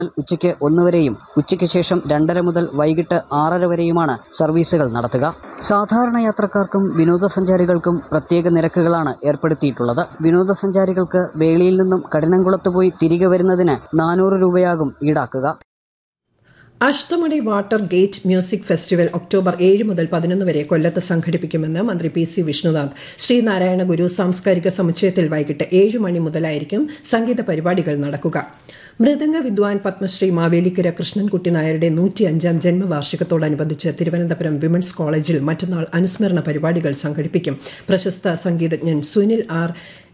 ഉച്ചയ്ക്ക് ഒന്ന് വരെയും ഉച്ചയ്ക്ക് ശേഷം രണ്ടര മുതൽ വൈകിട്ട് ആറര വരെയുമാണ് സർവീസുകൾ നടത്തുക സാധാരണ യാത്രക്കാർക്കും വിനോദസഞ്ചാരികൾക്കും പ്രത്യേക നിരക്കുകളാണ് ഏർപ്പെടുത്തിയിട്ടുള്ളത് വിനോദസഞ്ചാരികൾക്ക് വേളിയിൽ നിന്നും കഠിനംകുളത്ത് പോയി തിരികെ വരുന്നതിന് നാനൂറ് രൂപയാകും ഈടാക്കുക Ashtamudi water gate music festival October ഏഴ് മുതൽ പതിനൊന്ന് വരെ കൊല്ലത്ത് സംഘടിപ്പിക്കുമെന്ന് മന്ത്രി പി സി വിഷ്ണുനാഥ് ശ്രീനാരായണ ഗുരു സാംസ്കാരിക സമുച്ചയത്തിൽ വൈകിട്ട് ഏഴ് മണി മുതലായിരിക്കും സംഗീത പരിപാടികൾ നടക്കുക മൃദംഗ വിദ്വാൻ പത്മശ്രീ മാവേലിക്കര കൃഷ്ണൻകുട്ടി നായരുടെ നൂറ്റിയഞ്ചാം ജന്മവാർഷികത്തോടനുബന്ധിച്ച് തിരുവനന്തപുരം വിമൻസ് കോളേജിൽ മറ്റന്നാൾ അനുസ്മരണ പരിപാടികൾ സംഘടിപ്പിക്കും പ്രശസ്ത സംഗീതജ്ഞൻ സുനിൽ ആർ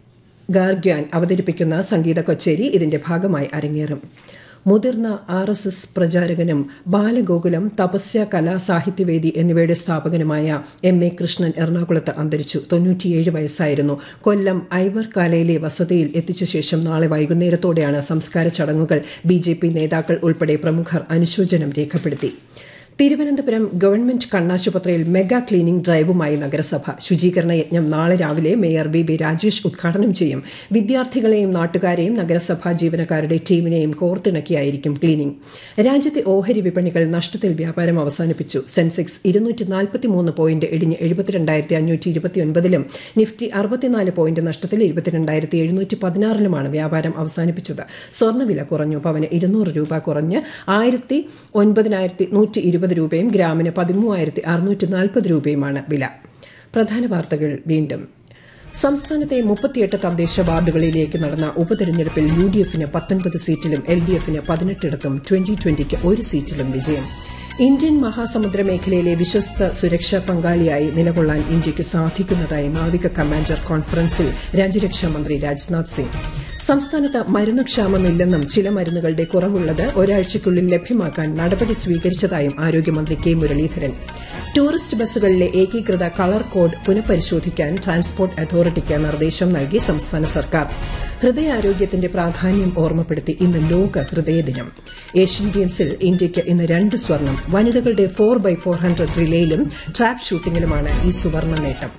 ഗാർഗ്യാൻ അവതരിപ്പിക്കുന്ന സംഗീത കച്ചേരി ഇതിന്റെ ഭാഗമായി അരങ്ങേറും മുതിർന്ന ആർ എസ് എസ് പ്രചാരകനും ബാലഗോകുലം തപസ്യ കലാ സാഹിത്യവേദി എന്നിവയുടെ സ്ഥാപകനുമായ എം എ കൃഷ്ണൻ എറണാകുളത്ത് അന്തരിച്ചു തൊണ്ണൂറ്റിയേഴ് വയസ്സായിരുന്നു കൊല്ലം ഐവർ കാലയിലെ വസതിയിൽ എത്തിച്ച ശേഷം നാളെ വൈകുന്നേരത്തോടെയാണ് സംസ്കാര ചടങ്ങുകൾ ബി നേതാക്കൾ ഉൾപ്പെടെ പ്രമുഖർ അനുശോചനം രേഖപ്പെടുത്തി തിരുവനന്തപുരം ഗവൺമെന്റ് കണ്ണാശുപത്രിയിൽ മെഗാ ക്ലീനിംഗ് ഡ്രൈവുമായി നഗരസഭ ശുചീകരണ യജ്ഞം നാളെ രാവിലെ മേയർ വി ബി രാജേഷ് ഉദ്ഘാടനം ചെയ്യും വിദ്യാർത്ഥികളെയും നാട്ടുകാരെയും നഗരസഭാ ജീവനക്കാരുടെ ടീമിനെയും കോർത്തിണക്കിയായിരിക്കും ക്ലീനിംഗ് രാജ്യത്തെ ഓഹരി വിപണികൾ നഷ്ടത്തിൽ വ്യാപാരം അവസാനിപ്പിച്ചു സെൻസെക്സ് ഇരുന്നൂറ്റി നാൽപ്പത്തിമൂന്ന് പോയിന്റ് ഇടിഞ്ഞ് എഴുപത്തിരണ്ടായിരത്തി അഞ്ഞൂറ്റി ഇരുപത്തിയൊൻപതിലും നിഫ്റ്റി അറുപത്തിനാല് പോയിന്റ് നഷ്ടത്തിൽ ഇരുപത്തിരണ്ടായിരത്തി എഴുന്നൂറ്റി പതിനാറിലുമാണ് വ്യാപാരം അവസാനിപ്പിച്ചത് സ്വർണ്ണവില കുറഞ്ഞു പവന് ഇരുന്നൂറ് രൂപ കുറഞ്ഞ് ആയിരത്തി ഒൻപതിനായിരത്തി നൂറ്റി ഇരുപത് രൂപയും ഗ്രാമിന് പതിമൂവായിരത്തി അറുന്നൂറ്റി നാൽപ്പത് രൂപയുമാണ് വില പ്രധാന വാർത്തകൾ വീണ്ടും സംസ്ഥാനത്തെ മുപ്പത്തിയെട്ട് തദ്ദേശ വാർഡുകളിലേക്ക് നടന്ന ഉപതെരഞ്ഞെടുപ്പിൽ യു ഡി എഫിന് പത്തൊൻപത് സീറ്റിലും എൽ ഡി എഫിന് പതിനെട്ടിടത്തും ട്വന്റി ട്വന്റിക്ക് ഒരു സീറ്റിലും വിജയം ഇന്ത്യൻ മഹാസമുദ്ര മേഖലയിലെ വിശ്വസ്ത സുരക്ഷാ പങ്കാളിയായി നിലകൊള്ളാൻ ഇന്ത്യയ്ക്ക് സാധിക്കുന്നതായി നാവിക കമാൻഡർ കോൺഫറൻസിൽ രാജ്യരക്ഷാ മന്ത്രി രാജ്നാഥ് സിംഗ് സംസ്ഥാനത്ത് മരുന്ന് ക്ഷാമമില്ലെന്നും ചില മരുന്നുകളുടെ കുറവുള്ളത് ഒരാഴ്ചയ്ക്കുള്ളിൽ ലഭ്യമാക്കാൻ നടപടി സ്വീകരിച്ചതായും ആരോഗ്യമന്ത്രി കെ മുരളീധരൻ ടൂറിസ്റ്റ് ബസ്സുകളിലെ ഏകീകൃത കളർ കോഡ് പുനഃപരിശോധിക്കാൻ ട്രാൻസ്പോർട്ട് അതോറിറ്റിക്ക് നിർദ്ദേശം നൽകി സംസ്ഥാന സർക്കാർ ഹൃദയാരോഗ്യത്തിന്റെ പ്രാധാന്യം ഓർമ്മപ്പെടുത്തി ഇന്ന് ലോക ഹൃദയ ദിനം ഏഷ്യൻ ഗെയിംസിൽ ഇന്ത്യയ്ക്ക് ഇന്ന് രണ്ട് സ്വർണം വനിതകളുടെ ഫോർ ബൈ ഫോർ ഹൺഡ്രഡ് റിലേയിലും ട്രാപ്പ് ഷൂട്ടിംഗിലുമാണ് ഈ സുവർണ നേട്ടം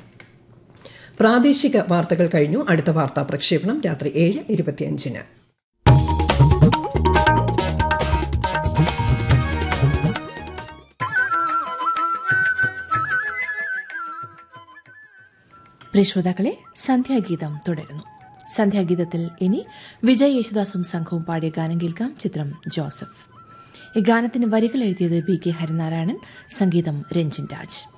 പ്രാദേശിക വാർത്തകൾ കഴിഞ്ഞു അടുത്ത വാർത്താ പ്രക്ഷേപണം രാത്രി ഏഴ് ഇരുപത്തിയഞ്ചിന് പ്രിയ ശ്രോതാക്കളെ സന്ധ്യാഗീതം തുടരുന്നു സന്ധ്യാഗീതത്തിൽ ഇനി വിജയ് യേശുദാസും സംഘവും പാടിയ ഗാനം കേൾക്കാം ചിത്രം ജോസഫ് ഈ ഗാനത്തിന് വരികൾ എഴുതിയത് ബി കെ ഹരിനാരായണൻ സംഗീതം രഞ്ജിൻ രാജ്